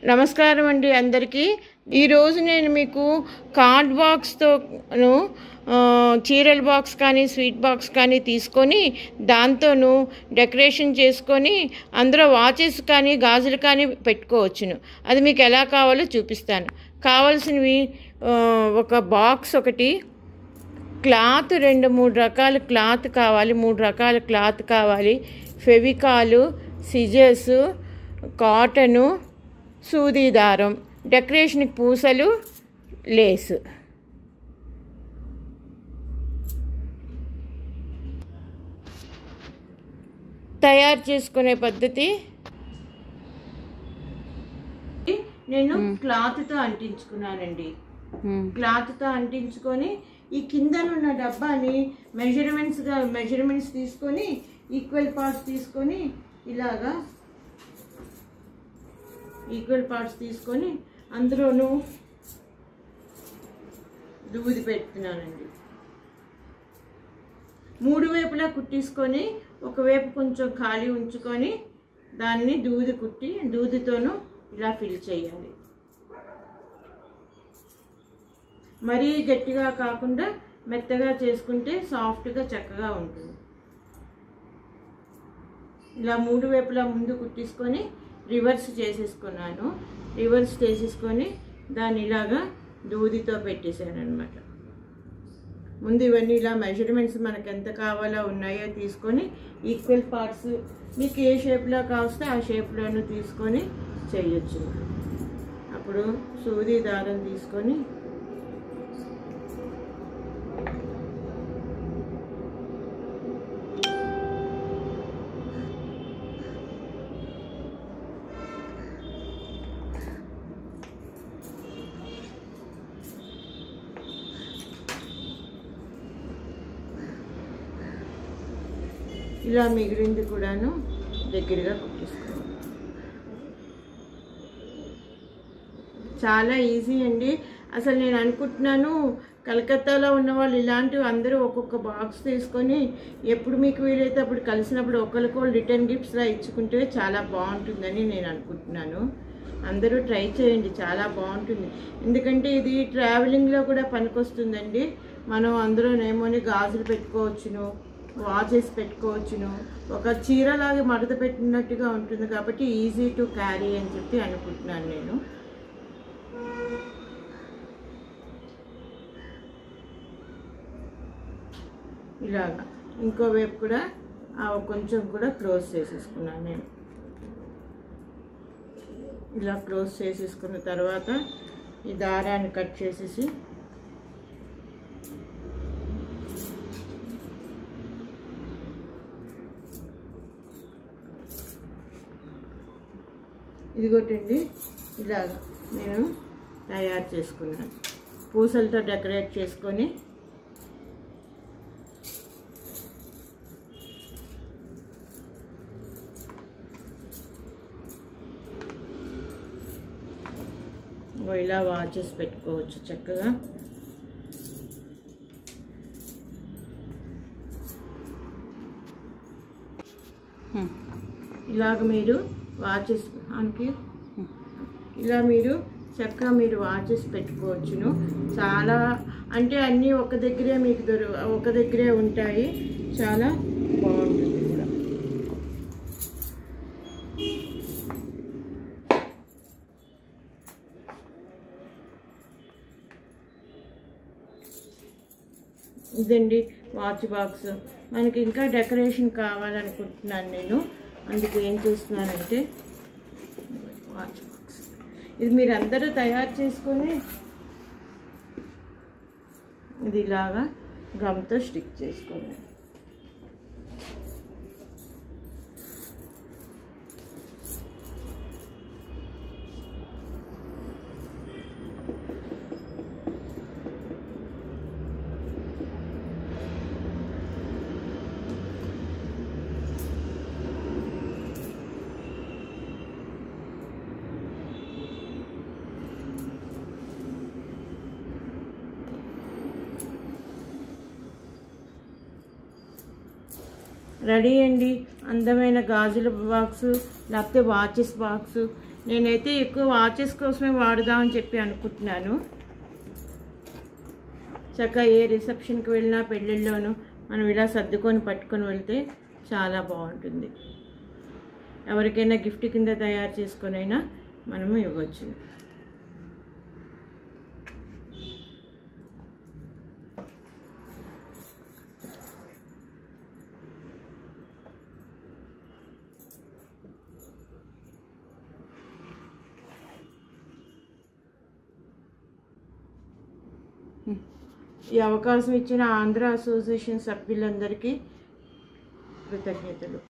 నమస్కారం అండి అందరికీ ఈరోజు నేను మీకు కార్డ్ బాక్స్తోను ఆ, చీరల బాక్స్ కానీ స్వీట్ బాక్స్ కానీ తీసుకొని దాంతోను డెకరేషన్ చేసుకొని అందులో వాచెస్ కానీ గాజులు కానీ పెట్టుకోవచ్చును అది మీకు ఎలా కావాలో చూపిస్తాను కావాల్సినవి ఆ, ఒక బాక్స్ ఒకటి క్లాత్ రెండు మూడు రకాల క్లాత్ కావాలి మూడు రకాల క్లాత్ కావాలి ఫెవికాలు సిజర్స్ కాటను సూది దారం డెకరేషన్కి పూసలు లేసు తయారు చేసుకునే పద్ధతి నేను క్లాత్తో అంటించుకున్నానండి క్లాత్తో అంటించుకొని ఈ కిందనున్న డబ్బాని మెజర్మెంట్స్గా మెజర్మెంట్స్ తీసుకొని ఈక్వల్ పార్ట్స్ తీసుకొని ఇలాగా ఈక్వల్ పార్ట్స్ తీసుకొని అందులోనూ దూది పెడుతున్నానండి మూడు వైపులా కుట్టించుకొని ఒకవైపు కొంచెం ఖాళీ ఉంచుకొని దాన్ని దూది కుట్టి దూదితోనూ ఇలా ఫిల్ చేయాలి మరీ గట్టిగా కాకుండా మెత్తగా చేసుకుంటే సాఫ్ట్గా చక్కగా ఉంటుంది ఇలా మూడు వైపులా ముందు కుట్టించుకొని రివర్స్ చేసేసుకున్నాను రివర్స్ చేసేసుకొని దాన్ని ఇలాగా దూదితో పెట్టేశాను అనమాట ముందు ఇవన్నీ ఇలా మెజర్మెంట్స్ మనకు ఎంత కావాలో ఉన్నాయో తీసుకొని ఈక్వల్ పార్ట్స్ మీకు ఏ షేప్లో కావస్తే ఆ షేప్లోనూ తీసుకొని చేయొచ్చు అప్పుడు సూది దారం తీసుకొని ఇలా మిగిలింది కూడాను దగ్గరగా కుట్టిసుకోవాలి చాలా ఈజీ అండి అసలు నేను అనుకుంటున్నాను కలకత్తాలో ఉన్న వాళ్ళు ఇలాంటివి అందరూ ఒక్కొక్క బాక్స్ తీసుకొని ఎప్పుడు మీకు వీలైతే అప్పుడు కలిసినప్పుడు ఒకరికొకరు రిటర్న్ గిఫ్ట్స్లా ఇచ్చుకుంటే చాలా బాగుంటుందని నేను అనుకుంటున్నాను అందరూ ట్రై చేయండి చాలా బాగుంటుంది ఎందుకంటే ఇది ట్రావెలింగ్లో కూడా పనికొస్తుందండి మనం అందులోనేమోని గాజులు పెట్టుకోవచ్చును వాచెస్ పెట్టుకోవచ్చును ఒక చీరలాగా మడత పెట్టినట్టుగా ఉంటుంది కాబట్టి ఈజీ టు క్యారీ అని చెప్పి అనుకుంటున్నాను నేను ఇలాగా ఇంకో వైపు కూడా ఆ కొంచెం కూడా క్లోజ్ చేసేసుకున్నాను నేను ఇలా క్లోజ్ చేసేసుకున్న తర్వాత ఈ దారాన్ని కట్ చేసేసి ఇదిగోటండి ఇలాగ నేను తయారు చేసుకున్నాను పూసలతో డెకరేట్ చేసుకొని ఇగో ఇలా వాచెస్ పెట్టుకోవచ్చు చక్కగా ఇలాగ మీరు వాచెస్ మనకి ఇలా మీరు చక్కగా మీరు వాచెస్ పెట్టుకోవచ్చును చాలా అంటే అన్నీ ఒక దగ్గరే మీకు దొరు ఒక దగ్గరే ఉంటాయి చాలా బాగుంటుంది కూడా ఇదండి వాచ్ బాక్స్ మనకి ఇంకా డెకరేషన్ కావాలనుకుంటున్నాను నేను అందుకు ఏం చేస్తున్నానంటే వాచ్ బాక్స్ ఇది మీరు అందరూ తయారు చేసుకొని ఇది ఇలాగా గమ్తో స్టిక్ చేసుకోండి రెడీ అండి అందమైన గాజుల బాక్సు లేకపోతే వాచెస్ బాక్సు నేనైతే ఎక్కువ వాచెస్ కోసమే వాడదామని చెప్పి అనుకుంటున్నాను చక్కగా ఏ రిసెప్షన్కి వెళ్ళినా పెళ్ళిళ్ళలోనూ మనం ఇలా సర్దుకొని పట్టుకొని వెళ్తే చాలా బాగుంటుంది ఎవరికైనా గిఫ్ట్ కింద తయారు చేసుకొని అయినా మనము ఇవ్వచ్చు ఈ అవకాశం ఇచ్చిన ఆంధ్ర అసోసియేషన్ సభ్యులందరికీ కృతజ్ఞతలు